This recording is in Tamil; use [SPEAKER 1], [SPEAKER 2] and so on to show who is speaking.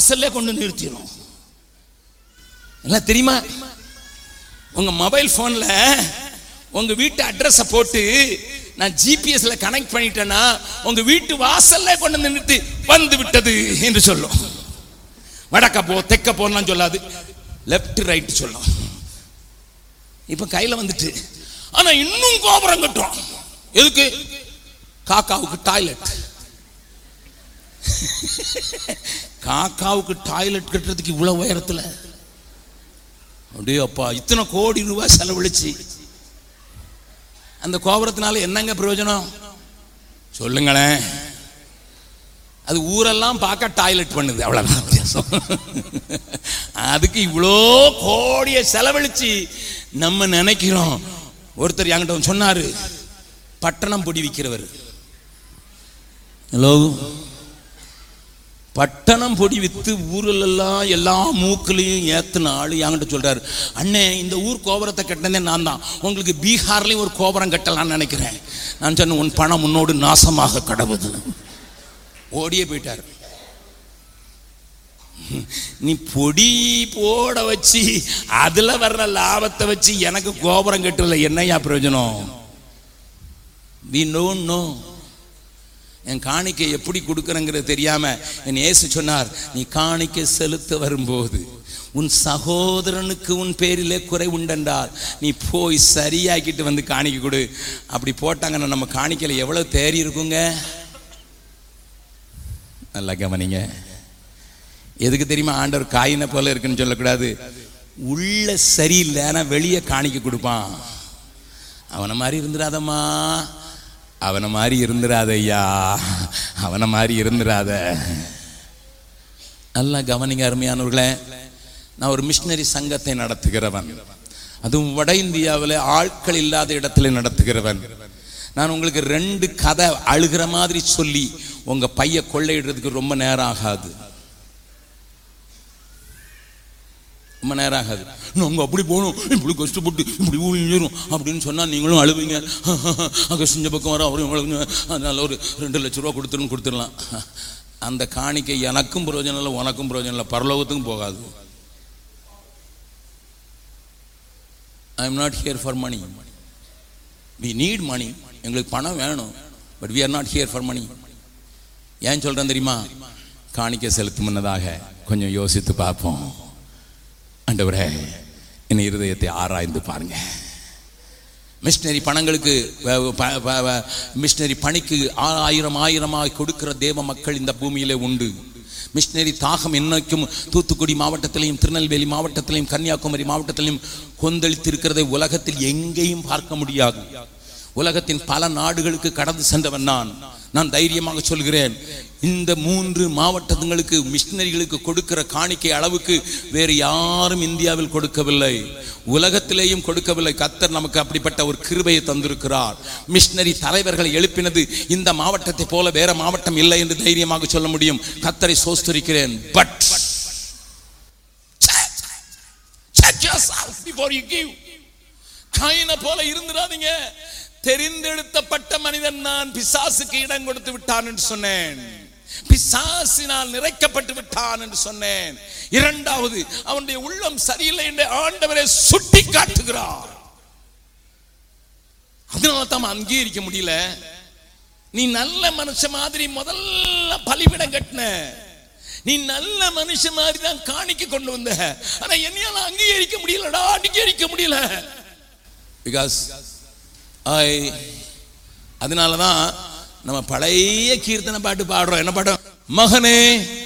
[SPEAKER 1] வாசல்லே கொண்டு நிறுத்திடும் எல்லாம் தெரியுமா உங்க மொபைல் போன்ல உங்க வீட்டு அட்ரஸ போட்டு நான் ஜிபிஎஸ்ல கனெக்ட் பண்ணிட்டேன்னா உங்க வீட்டு வாசல்ல கொண்டு வந்து நிறுத்தி வந்து விட்டது என்று சொல்லும் வடக்க போ தெக்க போலாம் சொல்லாது லெஃப்ட் ரைட் சொல்லும் இப்ப கையில வந்துட்டு ஆனா இன்னும் கோபுரம் கட்டும் எதுக்கு காக்காவுக்கு டாய்லெட் காக்காவுக்கு டாய்லெட் கட்டுறதுக்கு இவ்வளவு உயரத்துல அப்படியே அப்பா இத்தனை கோடி ரூபாய் செலவழிச்சு அந்த கோபுரத்தினால என்னங்க பிரயோஜனம் சொல்லுங்களேன் அது ஊரெல்லாம் பார்க்க டாய்லெட் பண்ணுது அவ்வளவுதான் வித்தியாசம் அதுக்கு இவ்வளோ கோடிய செலவழிச்சு நம்ம நினைக்கிறோம் ஒருத்தர் என்கிட்ட வந்து சொன்னாரு பட்டணம் பொடி விற்கிறவர் ஹலோ பட்டணம் பொடி வித்து ஊரில் எல்லாம் எல்லா மூக்குலையும் ஏத்துன ஆளு என்கிட்ட சொல்றாரு அண்ணே இந்த ஊர் கோபுரத்தை கட்டினதே நான் தான் உங்களுக்கு பீகார்லயும் ஒரு கோபுரம் கட்டலாம்னு நினைக்கிறேன் நான் சொன்னேன் உன் பணம் உன்னோடு நாசமாக கடவுது ஓடியே போயிட்டார் நீ பொடி போட வச்சு அதுல வர்ற லாபத்தை வச்சு எனக்கு கோபுரம் கட்டுறதுல என்னையா பிரயோஜனம் வி நோ நோ என் காணிக்கை எப்படி கொடுக்கறங்கிறது தெரியாம என் இயேசு சொன்னார் நீ காணிக்கை செலுத்த வரும்போது உன் சகோதரனுக்கு உன் பேரிலே குறை உண்டென்றால் நீ போய் சரியாக்கிட்டு வந்து காணிக்கை கொடு அப்படி போட்டாங்கன்னா நம்ம காணிக்கையில எவ்வளவு தேறி இருக்குங்க நல்லா கவனிங்க எதுக்கு தெரியுமா ஆண்டவர் காயினை போல இருக்குன்னு சொல்லக்கூடாது உள்ள சரியில்லை ஆனா வெளியே காணிக்க கொடுப்பான் அவனை மாதிரி இருந்துடாதம்மா அவனை மாதிரி இருந்துராத ஐயா அவனை மாதிரி இருந்துராத நல்லா கவனிங்க அருமையானவர்களே நான் ஒரு மிஷினரி சங்கத்தை நடத்துகிறவன் அதுவும் வட இந்தியாவில் ஆட்கள் இல்லாத இடத்துல நடத்துகிறவன் நான் உங்களுக்கு ரெண்டு கதை அழுகிற மாதிரி சொல்லி உங்க பைய கொள்ளையிடுறதுக்கு ரொம்ப நேரம் ஆகாது ரொம்ப நேரம் ஆகாது நாங்கள் அப்படி போகணும் இப்படி கஷ்டப்பட்டு இப்படி ஊழிஞ்சிரும் அப்படின்னு சொன்னால் நீங்களும் அழுவீங்க அங்கே செஞ்ச பக்கம் வர அவரும் அழுவுங்க அதனால ஒரு ரெண்டு லட்ச ரூபா கொடுத்துருன்னு கொடுத்துடலாம் அந்த காணிக்கை எனக்கும் பிரயோஜனம் இல்லை உனக்கும் பிரயோஜனம் இல்லை பரலோகத்துக்கும் போகாது I am not here for money we need money எங்களுக்கு பணம் வேணும் but we are not here for money ஏன் சொல்றேன் தெரியுமா காணிக்கை செலுத்தும் முன்னதாக கொஞ்சம் யோசித்து பார்ப்போம் ஆண்டவரே என் இருதயத்தை ஆராய்ந்து பாருங்க மிஷினரி பணங்களுக்கு மிஷினரி பணிக்கு ஆயிரம் ஆயிரமாக கொடுக்கிற தேவ மக்கள் இந்த பூமியிலே உண்டு மிஷினரி தாகம் என்னைக்கும் தூத்துக்குடி மாவட்டத்திலையும் திருநெல்வேலி மாவட்டத்திலையும் கன்னியாகுமரி மாவட்டத்திலையும் கொந்தளித்து இருக்கிறதை உலகத்தில் எங்கேயும் பார்க்க முடியாது உலகத்தின் பல நாடுகளுக்கு கடந்து சென்றவன் நான் நான் தைரியமாக சொல்கிறேன் இந்த மூன்று மாவட்டங்களுக்கு மிஷினரிகளுக்கு கொடுக்கிற காணிக்கை அளவுக்கு வேறு யாரும் இந்தியாவில் கொடுக்கவில்லை உலகத்திலேயும் கொடுக்கவில்லை கத்தர் நமக்கு அப்படிப்பட்ட ஒரு கிருபையை தந்திருக்கிறார் மிஷினரி தலைவர்களை எழுப்பினது இந்த மாவட்டத்தை போல வேற மாவட்டம் இல்லை என்று தைரியமாக சொல்ல முடியும் கத்தரை சோஸ்தரிக்கிறேன் பட் காயின போல இருந்துடாதீங்க தெரிந்தெடுத்தப்பட்ட மனிதன் நான் பிசாசுக்கு இடம் கொடுத்து விட்டான் என்று சொன்னேன் பிசாசினால் நிறைக்கப்பட்டு விட்டான் என்று சொன்னேன் இரண்டாவது அவனுடைய உள்ளம் சரியில்லை என்று ஆண்டவரை சுட்டி காட்டுகிறார் அதனால தான் அங்கீகரிக்க முடியல நீ நல்ல மனுஷ மாதிரி முதல்ல பலிபிடம் கட்டின நீ நல்ல மனுஷ மாதிரி தான் காணிக்க கொண்டு வந்த ஆனா என்னையால அங்கீகரிக்க முடியலடா அங்கீகரிக்க முடியல பிகாஸ் ஐ அதனால தான் நம்ம பழைய கீர்த்தனை பாட்டு பாடுறோம் என்ன பாடம் மகனே